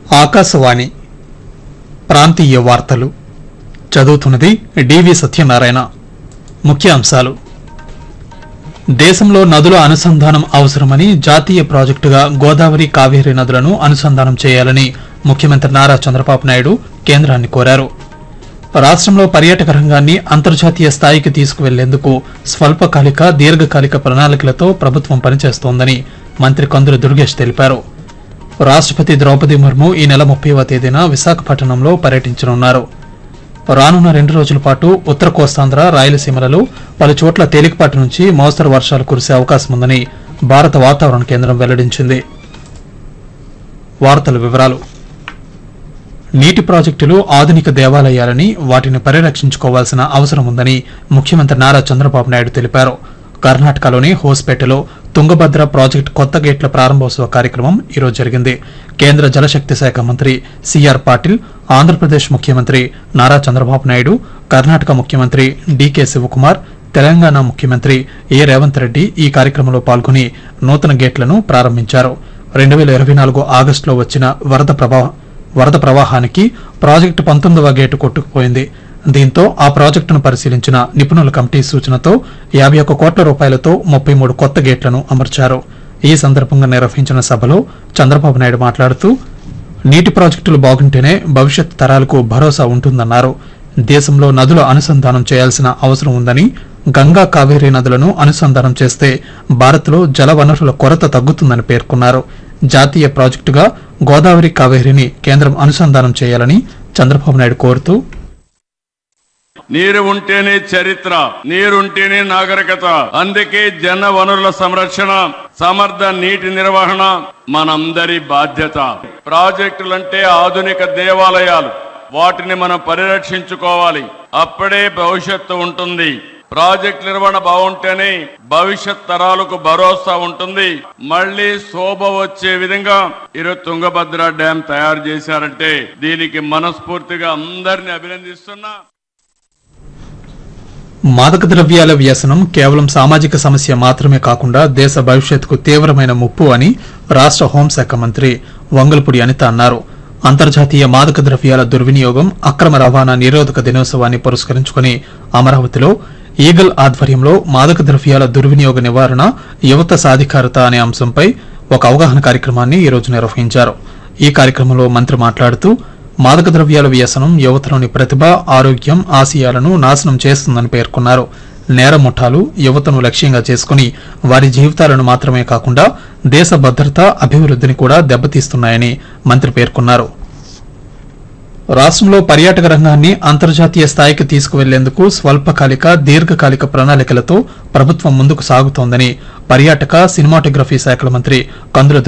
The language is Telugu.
ఆకాశవాణి ప్రాంతీయ వార్తలు చదువుతున్నది డివి సత్యనారాయణ ముఖ్యాంశాలు దేశంలో నదుల అనుసంధానం అవసరమని జాతీయ ప్రాజెక్టుగా గోదావరి కావేరీ నదులను అనుసంధానం చేయాలని ముఖ్యమంత్రి నారా చంద్రబాబు నాయుడు కేంద్రాన్ని కోరారు రాష్ట్రంలో పర్యాటక రంగాన్ని అంతర్జాతీయ స్థాయికి తీసుకువెళ్లేందుకు స్వల్పకాలిక దీర్ఘకాలిక ప్రణాళికలతో ప్రభుత్వం పనిచేస్తోందని మంత్రి కందుల దుర్గేష్ తెలిపారు రాష్ట్రపతి ద్రౌపది ముర్ము ఈ నెల ముప్పైవ తేదీన విశాఖపట్నంలో పర్యటించనున్నారు రానున్న రెండు రోజుల పాటు ఉత్తర కోస్తాంధ్ర రాయలసీమలలో పలు చోట్ల తేలికపాటి నుంచి మోస్తరు వర్షాలు కురిసే అవకాశం ఉందని భారత వాతావరణ కేంద్రం వెల్లడించింది వార్తల వివరాలు నీటి ప్రాజెక్టులు ఆధునిక దేవాలయాలని వాటిని పరిరక్షించుకోవాల్సిన అవసరం ఉందని ముఖ్యమంత్రి నారా చంద్రబాబు నాయుడు తెలిపారు కర్ణాటకలోని హోస్పేటలో తుంగభద్ర ప్రాజెక్టు కొత్త గేట్ల ప్రారంభోత్సవ కార్యక్రమం ఈరోజు జరిగింది కేంద్ర జలశక్తి శాఖ మంత్రి సిఆర్ పాటిల్ ఆంధ్రప్రదేశ్ ముఖ్యమంత్రి నారా చంద్రబాబు నాయుడు కర్ణాటక ముఖ్యమంత్రి డీకే శివకుమార్ తెలంగాణ ముఖ్యమంత్రి ఏ రేవంత్ రెడ్డి ఈ కార్యక్రమంలో పాల్గొని నూతన గేట్లను ప్రారంభించారు రెండు వేల ఇరవై నాలుగు ఆగస్టులో వచ్చిన వరద ప్రభావ వరద ప్రవాహానికి ప్రాజెక్టు పంతొమ్మిదవ గేటు కొట్టుకుపోయింది దీంతో ఆ ప్రాజెక్టును పరిశీలించిన నిపుణుల కమిటీ సూచనతో యాభై ఒక్క కోట్ల రూపాయలతో ముప్పై మూడు కొత్త గేట్లను అమర్చారు ఈ సందర్భంగా నిర్వహించిన సభలో చంద్రబాబు నాయుడు మాట్లాడుతూ నీటి ప్రాజెక్టులు బాగుంటేనే భవిష్యత్ తరాలకు భరోసా ఉంటుందన్నారు దేశంలో నదుల అనుసంధానం చేయాల్సిన అవసరం ఉందని గంగా కావేరీ నదులను అనుసంధానం చేస్తే భారత్లో జల వనరుల కొరత తగ్గుతుందని పేర్కొన్నారు జాతీయ ప్రాజెక్టుగా గోదావరి కావేరీని కేంద్రం అనుసంధానం చేయాలని చంద్రబాబు నాయుడు కోరుతూ నీరు ఉంటేనే చరిత్ర నీరుంటేనే నాగరికత అందుకే జన వనరుల సంరక్షణ సమర్థ నీటి నిర్వహణ మనందరి బాధ్యత ప్రాజెక్టులంటే ఆధునిక దేవాలయాలు వాటిని మనం పరిరక్షించుకోవాలి అప్పుడే భవిష్యత్తు ఉంటుంది ప్రాజెక్ట్ నిర్వహణ బాగుంటేనే భవిష్యత్ తరాలకు భరోసా ఉంటుంది మళ్ళీ శోభ వచ్చే విధంగా ఈరోజు తుంగభద్ర డ్యాం తయారు చేశారంటే దీనికి మనస్ఫూర్తిగా అందరిని అభినందిస్తున్నా మాదక ద్రవ్యాల వ్యసనం కేవలం సామాజిక సమస్య మాత్రమే కాకుండా దేశ భవిష్యత్తుకు తీవ్రమైన ముప్పు అని రాష్ట్ర హోంశాఖ మంత్రి వంగల్పూడి అనిత అన్నారు అంతర్జాతీయ మాదక ద్రవ్యాల దుర్వినియోగం అక్రమ రవాణా నిరోధక దినోత్సవాన్ని పురస్కరించుకుని అమరావతిలో ఈగల్ ఆధ్వర్యంలో మాదక ద్రవ్యాల దుర్వినియోగ నివారణ యువత సాధికారత అనే అంశంపై ఒక అవగాహన కార్యక్రమాన్ని ఈ రోజు నిర్వహించారు ఈ కార్యక్రమంలో మంత్రి మాట్లాడుతూ మాదక ద్రవ్యాల వ్యసనం యువతలోని ప్రతిభ ఆరోగ్యం ఆశయాలను నాశనం చేస్తుందని పేర్కొన్నారు నేర ముఠాలు యువతను లక్ష్యంగా చేసుకుని వారి జీవితాలను మాత్రమే కాకుండా దేశ భద్రత అభివృద్ధిని కూడా దెబ్బతీస్తున్నాయని మంత్రి పేర్కొన్నారు రాష్ట్రంలో పర్యాటక రంగాన్ని అంతర్జాతీయ స్థాయికి తీసుకువెళ్లేందుకు స్వల్పకాలిక దీర్ఘకాలిక ప్రణాళికలతో ప్రభుత్వం ముందుకు సాగుతోందని పర్యాటక సినిమాటోగ్రఫీ శాఖల మంత్రి కందుల